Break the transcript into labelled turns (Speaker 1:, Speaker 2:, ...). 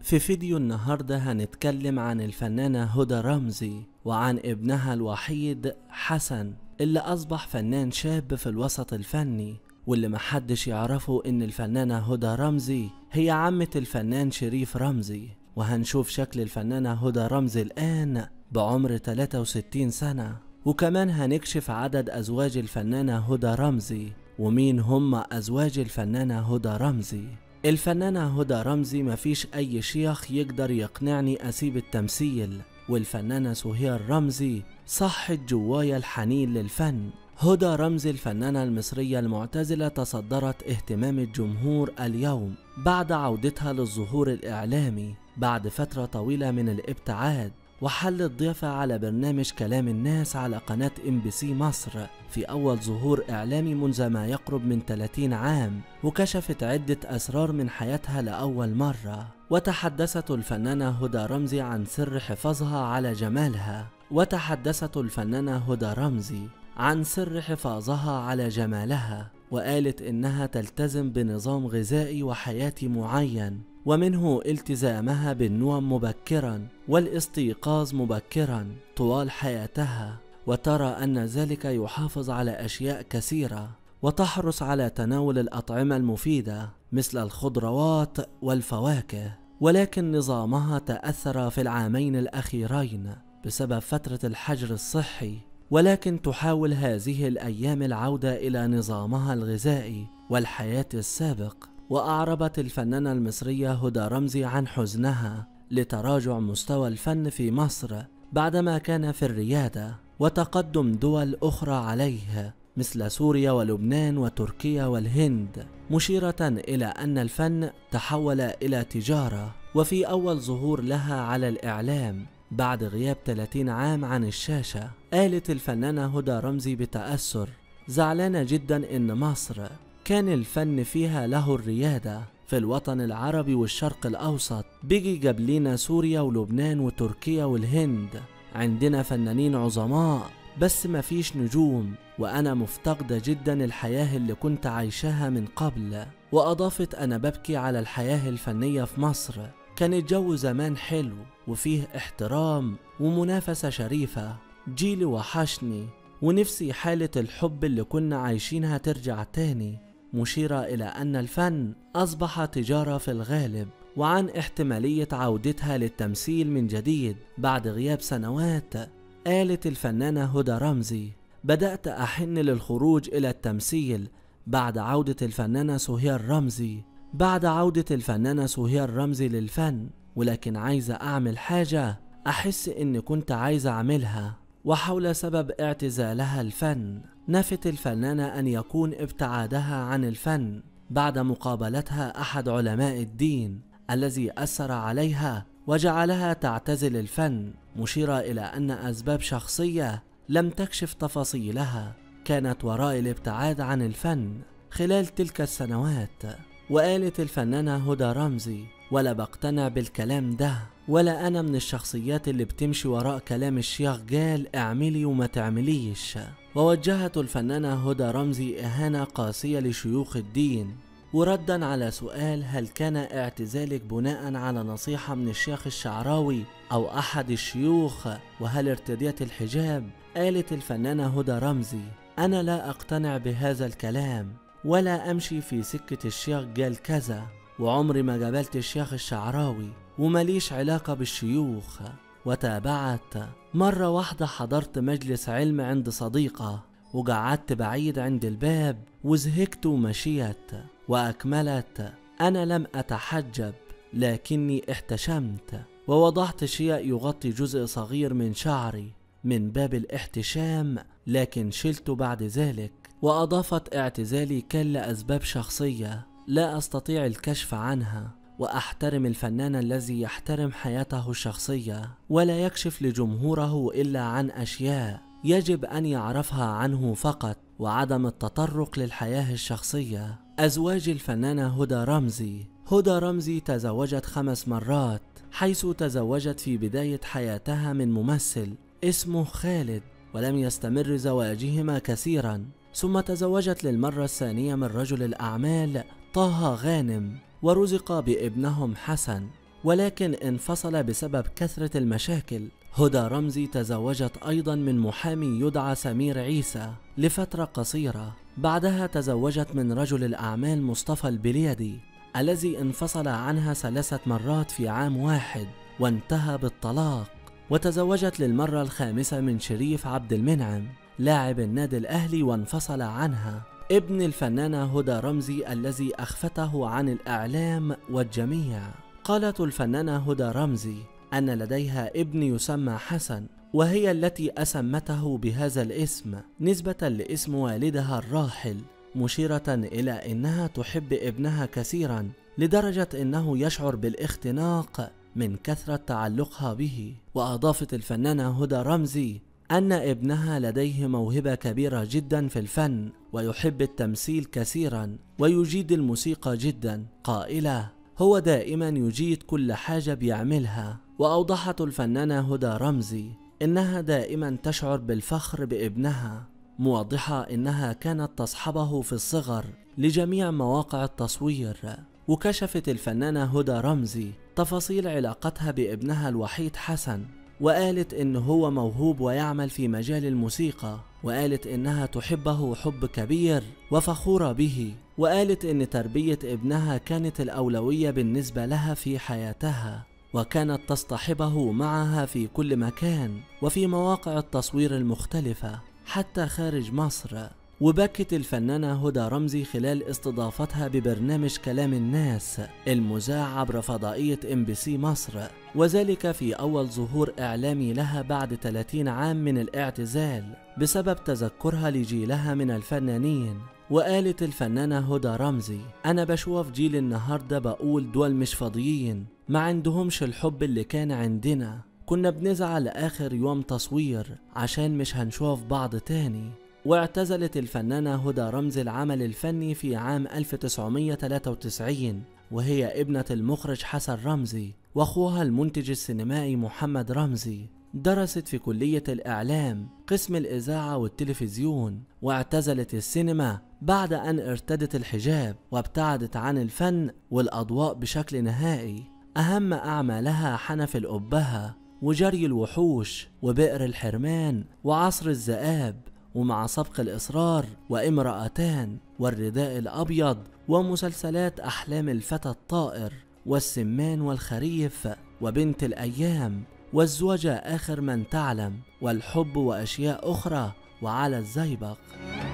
Speaker 1: في فيديو النهاردة هنتكلم عن الفنانة هدى رمزي وعن ابنها الوحيد حسن اللي أصبح فنان شاب في الوسط الفني واللي محدش يعرفه إن الفنانة هدى رمزي هي عمة الفنان شريف رمزي وهنشوف شكل الفنانة هدى رمزي الآن بعمر 63 سنة وكمان هنكشف عدد أزواج الفنانة هدى رمزي ومين هم أزواج الفنانة هدى رمزي الفنانة هدى رمزي مفيش أي شيخ يقدر يقنعني أسيب التمثيل والفنانة سهير رمزي صحت جوايا الحنين للفن هدى رمزي الفنانة المصرية المعتزلة تصدرت اهتمام الجمهور اليوم بعد عودتها للظهور الإعلامي بعد فترة طويلة من الابتعاد وحلت ضيفة على برنامج كلام الناس على قناة ام بي سي مصر في أول ظهور إعلامي منذ ما يقرب من 30 عام وكشفت عدة أسرار من حياتها لأول مرة وتحدثت الفنانة هدى رمزي عن سر حفاظها على جمالها وتحدثت الفنانة هدى رمزي عن سر حفاظها على جمالها وقالت إنها تلتزم بنظام غذائي وحياتي معين ومنه التزامها بالنوم مبكرا والاستيقاظ مبكرا طوال حياتها وترى ان ذلك يحافظ على اشياء كثيره وتحرص على تناول الاطعمه المفيده مثل الخضروات والفواكه ولكن نظامها تاثر في العامين الاخيرين بسبب فتره الحجر الصحي ولكن تحاول هذه الايام العوده الى نظامها الغذائي والحياه السابق وأعربت الفنانة المصرية هدى رمزي عن حزنها لتراجع مستوى الفن في مصر بعدما كان في الريادة وتقدم دول أخرى عليه مثل سوريا ولبنان وتركيا والهند مشيرة إلى أن الفن تحول إلى تجارة وفي أول ظهور لها على الإعلام بعد غياب 30 عام عن الشاشة قالت الفنانة هدى رمزي بتأثر زعلانة جدا إن مصر كان الفن فيها له الريادة في الوطن العربي والشرق الأوسط بيجي جاب لينا سوريا ولبنان وتركيا والهند عندنا فنانين عظماء بس مفيش نجوم وأنا مفتقدة جدا الحياة اللي كنت عايشاها من قبل وأضافت أنا ببكي على الحياة الفنية في مصر كان الجو زمان حلو وفيه احترام ومنافسة شريفة جيلي وحشني ونفسي حالة الحب اللي كنا عايشينها ترجع تاني مشيرة إلى أن الفن أصبح تجارة في الغالب وعن احتمالية عودتها للتمثيل من جديد بعد غياب سنوات قالت الفنانة هدى رمزي بدأت أحن للخروج إلى التمثيل بعد عودة الفنانة سهير رمزي بعد عودة الفنانة سهير رمزي للفن ولكن عايزة أعمل حاجة أحس إني كنت عايزة أعملها وحول سبب اعتزالها الفن نفت الفنانة أن يكون ابتعادها عن الفن بعد مقابلتها أحد علماء الدين الذي أثر عليها وجعلها تعتزل الفن مشيرة إلى أن أسباب شخصية لم تكشف تفاصيلها كانت وراء الابتعاد عن الفن خلال تلك السنوات وقالت الفنانة هدى رمزي ولا بقتنع بالكلام ده ولا أنا من الشخصيات اللي بتمشي وراء كلام الشيخ قال اعملي وما تعمليش ووجهت الفنانة هدى رمزي إهانة قاسية لشيوخ الدين وردا على سؤال هل كان اعتزالك بناء على نصيحة من الشيخ الشعراوي أو أحد الشيوخ وهل ارتديت الحجاب قالت الفنانة هدى رمزي أنا لا أقتنع بهذا الكلام ولا أمشي في سكة الشيخ قال كذا وعمري ما قابلت الشيخ الشعراوي ومليش علاقة بالشيوخ وتابعت مرة واحدة حضرت مجلس علم عند صديقة وقعدت بعيد عند الباب وزهقت ومشيت وأكملت أنا لم أتحجب لكني احتشمت ووضعت شيء يغطي جزء صغير من شعري من باب الاحتشام لكن شلته بعد ذلك وأضافت اعتزالي كان لأسباب شخصية لا أستطيع الكشف عنها وأحترم الفنان الذي يحترم حياته الشخصية ولا يكشف لجمهوره إلا عن أشياء يجب أن يعرفها عنه فقط وعدم التطرق للحياة الشخصية أزواج الفنانة هدى رمزي هدى رمزي تزوجت خمس مرات حيث تزوجت في بداية حياتها من ممثل اسمه خالد ولم يستمر زواجهما كثيرا ثم تزوجت للمرة الثانية من رجل الأعمال طه غانم ورزق بابنهم حسن ولكن انفصل بسبب كثرة المشاكل هدى رمزي تزوجت أيضا من محامي يدعى سمير عيسى لفترة قصيرة بعدها تزوجت من رجل الأعمال مصطفى البليدي الذي انفصل عنها ثلاثة مرات في عام واحد وانتهى بالطلاق وتزوجت للمرة الخامسة من شريف عبد المنعم لاعب النادي الأهلي وانفصل عنها ابن الفنانة هدى رمزي الذي أخفته عن الإعلام والجميع قالت الفنانة هدى رمزي أن لديها ابن يسمى حسن وهي التي أسمته بهذا الاسم نسبة لاسم والدها الراحل مشيرة إلى أنها تحب ابنها كثيرا لدرجة أنه يشعر بالاختناق من كثرة تعلقها به وأضافت الفنانة هدى رمزي أن ابنها لديه موهبة كبيرة جدا في الفن ويحب التمثيل كثيرا ويجيد الموسيقى جدا قائلة هو دائما يجيد كل حاجة بيعملها وأوضحت الفنانة هدى رمزي إنها دائما تشعر بالفخر بابنها موضحة إنها كانت تصحبه في الصغر لجميع مواقع التصوير وكشفت الفنانة هدى رمزي تفاصيل علاقتها بابنها الوحيد حسن وقالت إن هو موهوب ويعمل في مجال الموسيقى وقالت إنها تحبه حب كبير وفخورة به وقالت إن تربية ابنها كانت الأولوية بالنسبة لها في حياتها وكانت تصطحبه معها في كل مكان وفي مواقع التصوير المختلفة حتى خارج مصر وبكت الفنانة هدى رمزي خلال استضافتها ببرنامج كلام الناس المذاع عبر فضائية ام بي سي مصر وذلك في أول ظهور إعلامي لها بعد 30 عام من الاعتزال بسبب تذكرها لجيلها من الفنانين وقالت الفنانة هدى رمزي أنا بشوف جيل النهاردة بقول دول مش فاضيين ما عندهمش الحب اللي كان عندنا كنا بنزعل آخر يوم تصوير عشان مش هنشوف بعض تاني واعتزلت الفنانة هدى رمزي العمل الفني في عام 1993 وهي ابنة المخرج حسن رمزي واخوها المنتج السينمائي محمد رمزي درست في كلية الإعلام قسم الإذاعة والتلفزيون واعتزلت السينما بعد أن ارتدت الحجاب وابتعدت عن الفن والأضواء بشكل نهائي أهم أعمالها حنف الأبهة وجري الوحوش وبئر الحرمان وعصر الذئاب ومع سبق الإصرار وامرأتان والرداء الأبيض ومسلسلات أحلام الفتى الطائر والسمان والخريف وبنت الأيام والزوجة آخر من تعلم والحب وأشياء أخرى وعلى الزيبق